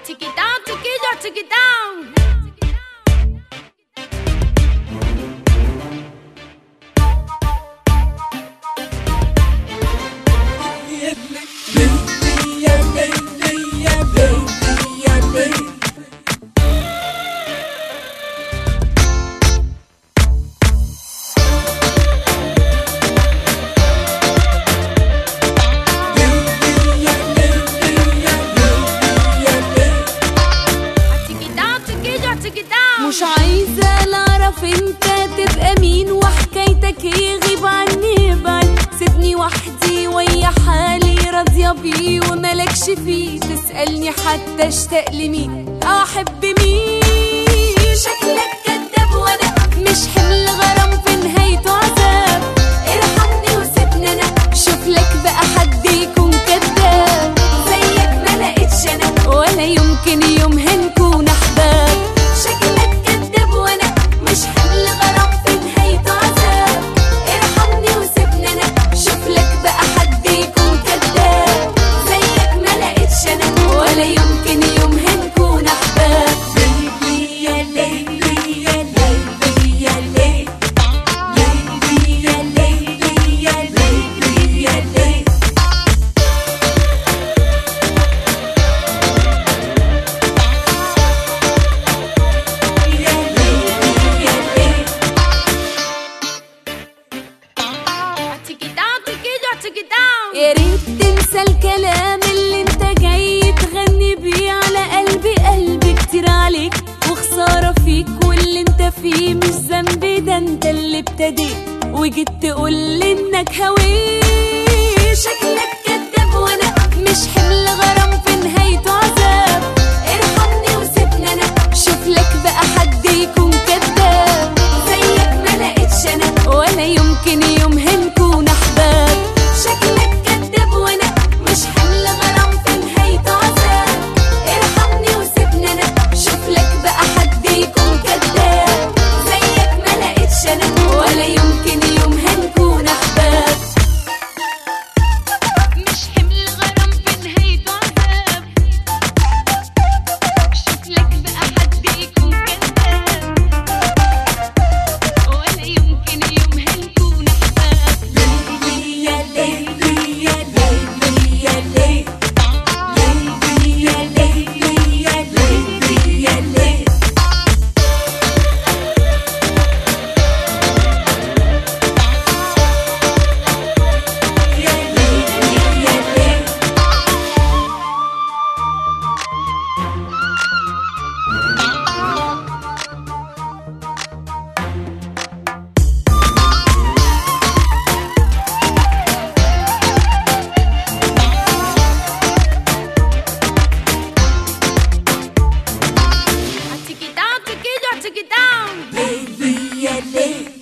Take it down, take it down, take it down. Take it down, take it down, take it down. مش عايزة لا اعرف انت تبقى مين وحكايتك ايه غيب عني بعد سيبني وحدي ويا حالي راضية بيه وملكش فيه تسألني حتى اشتاق لمين أو احب مين شكلك كداب وانا مش حمل غرام في نهايته عذاب ارحمني وسيبني انا شوف لك بقى حد يكون كداب زيك ما لقيتش انا ولا يمكن يوم هنكون احباب شكلك كداب وانا مش حمل غرام في نهايته عذاب ارحمني وسيبني انا شوف لك بقى حد يكون كداب زيك ما لقيتش انا ولا يمكن يوم هنكون احباب ليلي يا ليلي يا ليلي يا ليلي ليلي يا ليلي يا ليلي يا ليلي Take it down, take it down, take it down. يا ريت تنسى الكلام اللي انت جاي تغني بيه على قلبي قلبي كتير عليك وخسارة فيك واللي انت فيه مش ذنبي ده انت اللي ابتديت وجيت تقول انك هويه شكلك كداب وانا مش حمل غرام في نهايته عذاب ارحمني وسيبني انا شوف لك بقى حد يكون كداب زيك ما لقيتش انا ولا يمكن يوم هنكون احباب شكلك كداب وانا مش حمل غرام في نهايته عذاب ارحمني وسيبني انا شوف لك بقى حد يكون كداب زيك ما لقيتش انا ولا يمكن يوم هنكون احباب مش حمل غرام في نهايته عذاب شوف لك بقى حد يكون كداب ولا يمكن يوم هنكون احباب ليلي يا ليلي يا ليلي يا ليلي ليلي يا ليلي يا ليلي يا ليلي يا ليلي يا ليلي Take it down, take it down, take it down. Lady, yeah, lady.